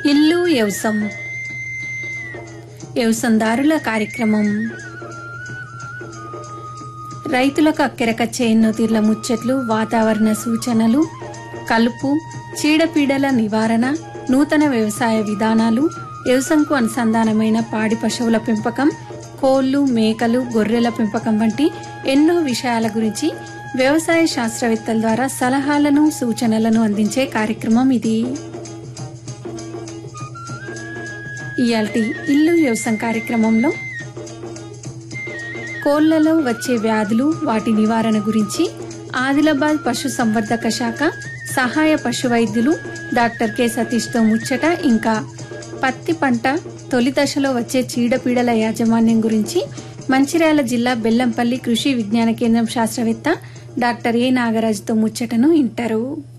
ఇల్లు వ్యవసం వ్యవసందారుల కార్యక్రమం రైతులకు అక్కెరకచ్చే ఎన్నో తీర్ల ముచ్చట్లు వాతావరణ సూచనలు కలుపు చీడపీడల నివారణ నూతన వ్యవసాయ విధానాలు వ్యవసాయంకు అనుసంధానమైన పాడి పశువుల పెంపకం కోళ్లు మేకలు గొర్రెల పెంపకం వంటి ఎన్నో విషయాల గురించి వ్యవసాయ శాస్త్రవేత్తల ద్వారా సలహాలను సూచనలను అందించే కార్యక్రమం ఇది ఇయాల్టి ఇల్లు వ్యవసాయం కార్యక్రమంలో కోళ్లలో వచ్చే వ్యాధులు వాటి నివారణ గురించి ఆదిలాబాద్ పశు సంవర్ధక శాఖ సహాయ పశు వైద్యులు డాక్టర్ కె సతీష్తో ముచ్చట ఇంకా పత్తి పంట తొలి దశలో వచ్చే చీడపీడల యాజమాన్యం గురించి మంచిర్యాల జిల్లా బెల్లంపల్లి కృషి విజ్ఞాన కేంద్రం శాస్త్రవేత్త డాక్టర్ ఏ నాగరాజుతో ముచ్చటను వింటారు